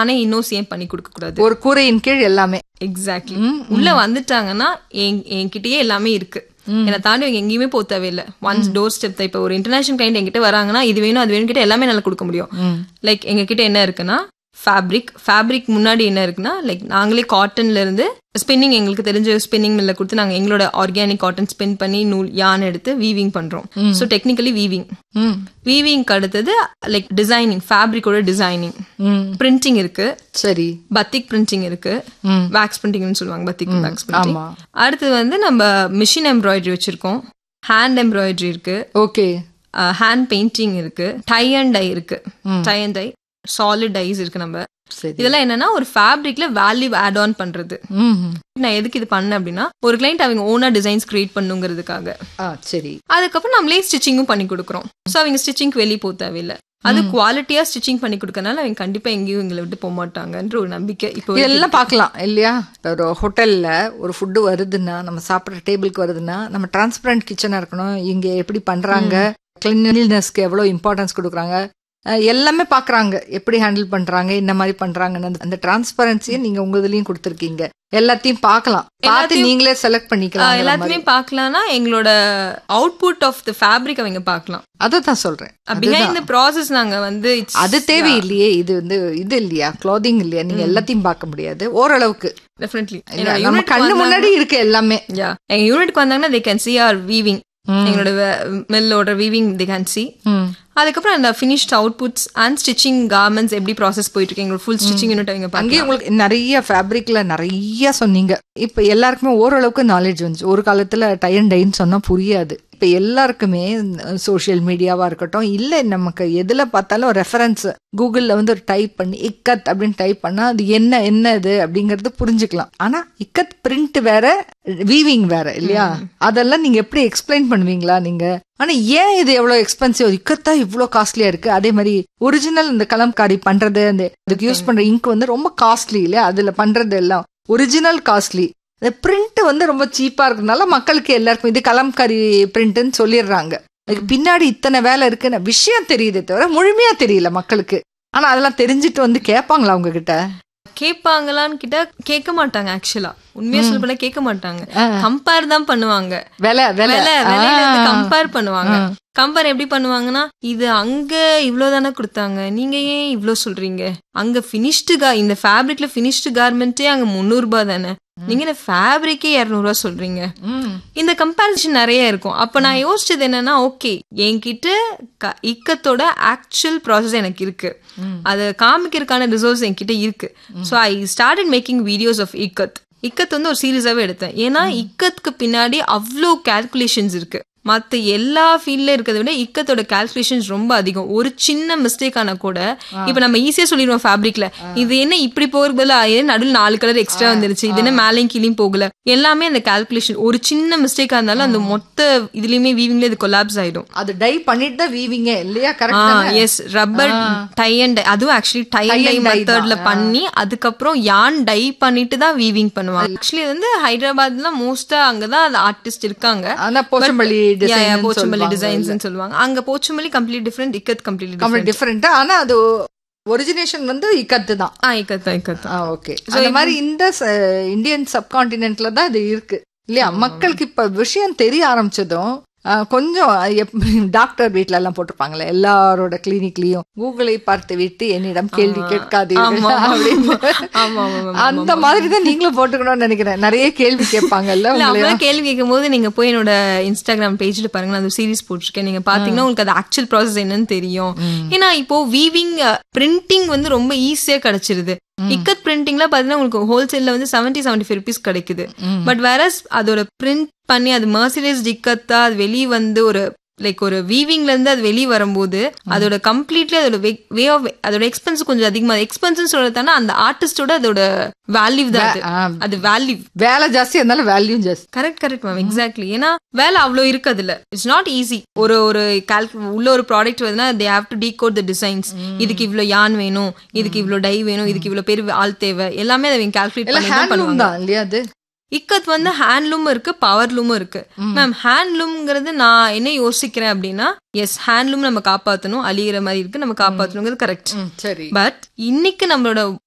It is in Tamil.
நானே இன்னும் சேம் பண்ணி கொடுக்க கூடாது ஒரு கூரையின் கீழ் எல்லாமே எக்ஸாக்ட்லி உள்ள வந்துட்டாங்கன்னா என் என்கிட்டயே எல்லாமே இருக்கு என்னை தாண்டி அவங்க எங்கேயுமே போக தேவையில்லை ஒன்ஸ் டோர் ஸ்டெப் தான் இப்போ ஒரு இன்டர்நேஷனல் கிளைண்ட் என்கிட்ட வராங்கன்னா இது வேணும் அது வேணும் கிட்ட எல்லாமே நல்லா கொடுக்க முடியும் லைக் எங்க கிட்ட என்ன இருக்குன்னா ஃபேப்ரிக் ஃபேப்ரிக் முன்னாடி என்ன இருக்குன்னா லைக் நாங்களே காட்டன்ல இருந்து ஸ்பின்னிங் எங்களுக்கு தெரிஞ்ச ஸ்பின்னிங் மில்ல கொடுத்து நாங்க எங்களோட ஆர்கானிக் காட்டன் ஸ்பின் பண்ணி நூல் யான் எடுத்து வீவிங் பண்றோம் ஸோ டெக்னிக்கலி வீவிங் ம் வீவிங்க்கு அடுத்தது லைக் டிசைனிங் ஃபேப்ரிக்கோட டிசைனிங் ம் பிரிண்டிங் இருக்கு சரி பத்திக் பிரிண்டிங் இருக்கு ம். வேக்ஸ் பிரிண்டிங்னு சொல்லுவாங்க பத்திக் வேக்ஸ் பிரிண்டிங் ஆமா அடுத்தது வந்து நம்ம மிஷின் எம்ப்ராய்டரி வச்சிருக்கோம் ஹேண்ட் எம்ப்ராய்டரி இருக்கு ஓகே ஹேண்ட் பெயிண்டிங் இருக்கு டை அண்ட் டை இருக்கு tie and tie solid dyes இருக்கு நம்ம சரி இதெல்லாம் என்னன்னா ஒரு ஃபேப்ரிக்ல வேல்யூ ஆட் ஆன் பண்றது ம் நான் எதுக்கு இது பண்ணேன் அப்படின்னா ஒரு கிளைண்ட் அவங்க ஓனா டிசைன்ஸ் கிரியேட் பண்ணுங்கிறதுக்காக ஆ சரி அதுக்கப்புறம் நம்மளே ஸ்டிச்சிங்கும் பண்ணி கொடுக்குறோம் ஸோ அவங்க ஸ்டிச்சிங்க்கு வெளியே போக தேவையில்லை அது குவாலிட்டியா ஸ்டிச்சிங் பண்ணி கொடுக்கறனால அவங்க கண்டிப்பா எங்கேயும் எங்களை விட்டு போக மாட்டாங்கன்ற ஒரு நம்பிக்கை இப்போ இதெல்லாம் பார்க்கலாம் இல்லையா இப்போ ஒரு ஹோட்டல்ல ஒரு ஃபுட்டு வருதுன்னா நம்ம சாப்பிட்ற டேபிளுக்கு வருதுன்னா நம்ம டிரான்ஸ்பரண்ட் கிச்சனா இருக்கணும் இங்க எப்படி பண்றாங்க கிளீனினஸ்க்கு எவ்வளோ இம்பார்ட்டன்ஸ் கொடுக்குறாங்க அஹ் எல்லாமே பார்க்கறாங்க எப்படி ஹேண்டில் பண்றாங்க என்ன மாதிரி பண்றாங்கன்னு அந்த- அந்த டிரான்ஸ்பரன்சியை நீங்க உங்க இதுலயும் கொடுத்துருக்கீங்க எல்லாத்தையும் பார்க்கலாம் பார்த்து நீங்களே செலக்ட் பண்ணிக்கலாம் எல்லாத்தையுமே பார்க்கலாம்னா எங்களோட அவுட்புட் ஆஃப் த ஃபேப்ரிக் அவங்க பார்க்கலாம் அதை தான் சொல்றேன் பிஹைண்ட் த ப்ராசஸ் நாங்க வந்து it's- அது தேவையில்லையே இது வந்து இது இல்லையா க்ளாதிங் இல்லையா நீங்க எல்லாத்தையும் பார்க்க முடியாது ஓரளவுக்கு definitely இல்ல, நம்ம கண்ணு முன்னாடி இருக்கு எல்லாமே யா எங்க யூனிட்க்கு வந்தாங்கன்னா they can see our weaving எங்களோட மில்லோட வீவிங் தே கேன் see ம். அதுக்கப்புறம் அந்த finished outputs and stitching garments எப்படி ப்ராசஸ் போயிட்டு இருக்கு எங்களோட ஃபுல் ஸ்டிச்சிங் யூனிட் அவங்க பார்க்கலாம் அங்கேயே உங்களுக்கு நிறைய ஃபேப்ரிக்ல நிறைய சொன்னீங்க இப்ப எல்லாருக்குமே ஓரளவுக்கு நாலேஜ் வந்துச்சு ஒரு காலத்துல டை அண்ட் டைன்னு சொன்னா புரியாது இப்ப எல்லாருக்குமே சோஷியல் மீடியாவா இருக்கட்டும் இல்ல நமக்கு எதுல பார்த்தாலும் ரெஃபரன்ஸ் கூகுள்ல வந்து ஒரு டைப் பண்ணி இக்கத் அப்படின்னு டைப் பண்ணா அது என்ன என்ன இது அப்படிங்கறது புரிஞ்சுக்கலாம் ஆனா இக்கத் பிரிண்ட் வேற வீவிங் வேற இல்லையா அதெல்லாம் நீங்க எப்படி எக்ஸ்பிளைன் பண்ணுவீங்களா நீங்க ஆனா ஏன் இது எவ்வளவு எக்ஸ்பென்சிவ் இக்கத்தா இவ்வளவு காஸ்ட்லியா இருக்கு அதே மாதிரி ஒரிஜினல் இந்த கலம்காரி பண்றது அந்த அதுக்கு யூஸ் பண்ற இங்க் வந்து ரொம்ப காஸ்ட்லி இல்லையா அதுல பண்றது எல்லாம் ஒரிஜினல் காஸ்ட்லி இந்த பிரிண்ட் வந்து ரொம்ப சீப்பா இருக்கறதுனால மக்களுக்கு எல்லாருக்கும் இது கலம்காரி பிரிண்ட்னு சொல்லிடுறாங்க அதுக்கு பின்னாடி இத்தனை வேலை இருக்குன்னு விஷயம் தெரியுதே தவிர முழுமையா தெரியல மக்களுக்கு ஆனா அதெல்லாம் தெரிஞ்சுட்டு வந்து கேட்பாங்களா உங்ககிட்ட கேட்பாங்களான்னு கிட்ட கேட்க மாட்டாங்க ஆக்சுவலா உண்மையா சொல்ல போனா கேட்க மாட்டாங்க கம்பேர் தான் பண்ணுவாங்க விலை விலை விலை விலையில கம்பேர் பண்ணுவாங்க கம்பேர் எப்படி பண்ணுவாங்கன்னா இது அங்க இவ்ளோ தானே கொடுத்தாங்க நீங்க ஏன் இவ்ளோ சொல்றீங்க அங்க பினிஷ்டு கா இந்த ஃபேப்ரிக்ல பினிஷ்டு கார்மெண்ட்டே அங்க முந்நூறு ரூபாய் தானே நீங்க இந்த ஃபேப்ரிக்கே இரநூறுவா சொல்றீங்க இந்த கம்பேரிசன் நிறைய இருக்கும் அப்ப நான் யோசிச்சது என்னன்னா ஓகே என்கிட்ட க- இக்கத்தோட ஆக்சுவல் ப்ராசஸ் எனக்கு இருக்கு அதை காமிக்கிறதுக்கான ரிசோர்ஸ் என்கிட்ட இருக்கு so I started making videos of ikat ikat வந்து ஒரு சீரியஸாவே எடுத்தேன் ஏன்னா இக்கத்துக்கு பின்னாடி அவ்வளோ கால்குலேஷன்ஸ் இருக்கு மத்த எல்லா ஃபீல்ட்ல இருக்கிறத விட இக்கத்தோட கால்குலேஷன்ஸ் ரொம்ப அதிகம் ஒரு சின்ன மிஸ்டேக் ஆனா கூட இப்ப நம்ம ஈஸியா சொல்லிடுவோம் ஃபேப்ரிக்ல இது என்ன இப்படி போறது பதிலா ஏன் நடுவில் நாலு கலர் எக்ஸ்ட்ரா வந்துருச்சு இது என்ன மேலையும் கீழையும் போகல எல்லாமே அந்த கால்குலேஷன் ஒரு சின்ன மிஸ்டேக்கா இருந்தாலும் அந்த மொத்த இதுலயுமே வீவிங்ல இது கொலாப்ஸ் ஆயிடும் அது டை பண்ணிட்டு தான் வீவிங்க இல்லையா correct yes rubber tie and அதுவும் ஆக்சுவலி டை அண்ட் டை மெத்தட்ல பண்ணி அதுக்கப்புறம் யான் டை பண்ணிட்டு தான் வீவிங் பண்ணுவாங்க ஆக்சுவலி வந்து ஹைதராபாத்ல மோஸ்டா அங்கதான் அந்த ஆர்டிஸ்ட் இருக்காங்க ஆனா Pochampally Yeah, yeah, design Pochampally designs சொல்லுவாங்க அங்க Pochampally complete different ikat complete complete different ஆனா அது ஒரிஜினேஷன் வந்து இக்கத்து தான் ஆ இக்கத் தான் இக்கத் ஆ ஓகே அந்த மாதிரி இந்த இந்தியன் சப்கான்டினென்ட்ல தான் இது இருக்கு இல்லையா மக்களுக்கு இப்ப விஷயம் தெரிய ஆரம்பிச்சதும் ஆ, கொஞ்சம் எப்- டாக்டர் வீட்ல எல்லாம் போட்டிருப்பாங்களே எல்லாரோட கிளினிக்லயும் கூகுளை பார்த்து விட்டு என்னிடம் கேள்வி கேட்காதீர்கள் அப்படின்னு ஆமா ஆமா ஆமா அந்த மாதிரி தான் நீங்களும் போட்டுக்கணும்னு நினைக்கிறேன் நிறைய கேள்வி கேட்பாங்கல்ல இல்ல உங்களை அப்பதான் கேள்வி கேட்கும் போது நீங்க போய் என்னோட இன்ஸ்டாகிராம் பேஜ்ல பாருங்க நான் அந்த சீரிஸ் போட்டிருக்கேன் நீங்க பாத்தீங்கன்னா உங்களுக்கு அது ஆக்சுவல் ப்ராசஸ் என்னன்னு தெரியும் ஏன்னா இப்போ வீவிங் பிரிண்டிங் வந்து ரொம்ப ஈஸியா கிடைச்சிருது இக்கத் பிரிண்டிங்ல பாத்தீங்கன்னா உங்களுக்கு ஹோல்சேல்ல வந்து செவன்டி செவன்டி ஃபைவ் ருபீஸ் கிடைக்குது பட் வேற அதோட பிரிண்ட் பண்ணி அது மர்சிடைஸ் இக்கத்தா அது வெளியே வந்து ஒரு லைக் ஒரு வீவிங்ல இருந்து அது வெளியே வரும்போது அதோட கம்ப்ளீட்லி அதோட வே ஆஃப் அதோட எக்ஸ்பென்ஸ் கொஞ்சம் அதிகமா எக்ஸ்பென்ஸ் சொல்றதானா அந்த ஆர்டிஸ்டோட அதோட வேல்யூ தான் அது. ஆ, அது வேல்யூ வேலை ஜாஸ்தி இருந்தாலும் வேல்யூ ஜாஸ்தி கரெக்ட் கரெக்ட் மேம் எக்ஸாக்ட்லி ஏன்னா வேலை அவ்வளோ இருக்கு அதுல இட்ஸ் நாட் ஈஸி ஒரு ஒரு கால்கு உள்ள ஒரு ப்ராடக்ட் வருதுன்னா they have to decode the designs இதுக்கு இவ்வளோ யான் வேணும் இதுக்கு இவ்வளோ டை வேணும் இதுக்கு இவ்வளோ பேர் ஆள் தேவை எல்லாமே அதை கால்குலேட் எல்லாம் பண்ணி தான் ஹேண்ட்லூம் பண்ணுவாங்க தான் இல்லையா அது இக்கத் வந்து ஹேண்ட்லூம் இருக்கு பவர்லூமும் இருக்கு மேம் ஹேண்ட்லூம்ங்கிறது நான் என்ன யோசிக்கிறேன் அப்படின்னா எஸ் ஹேண்ட்லூம் நம்ம காப்பாத்தணும் அழியிற மாதிரி இருக்கு நம்ம காப்பாத்தணுங்கிறது கரெக்ட் ம், சரி பட் இன்னைக்கு நம்மளோட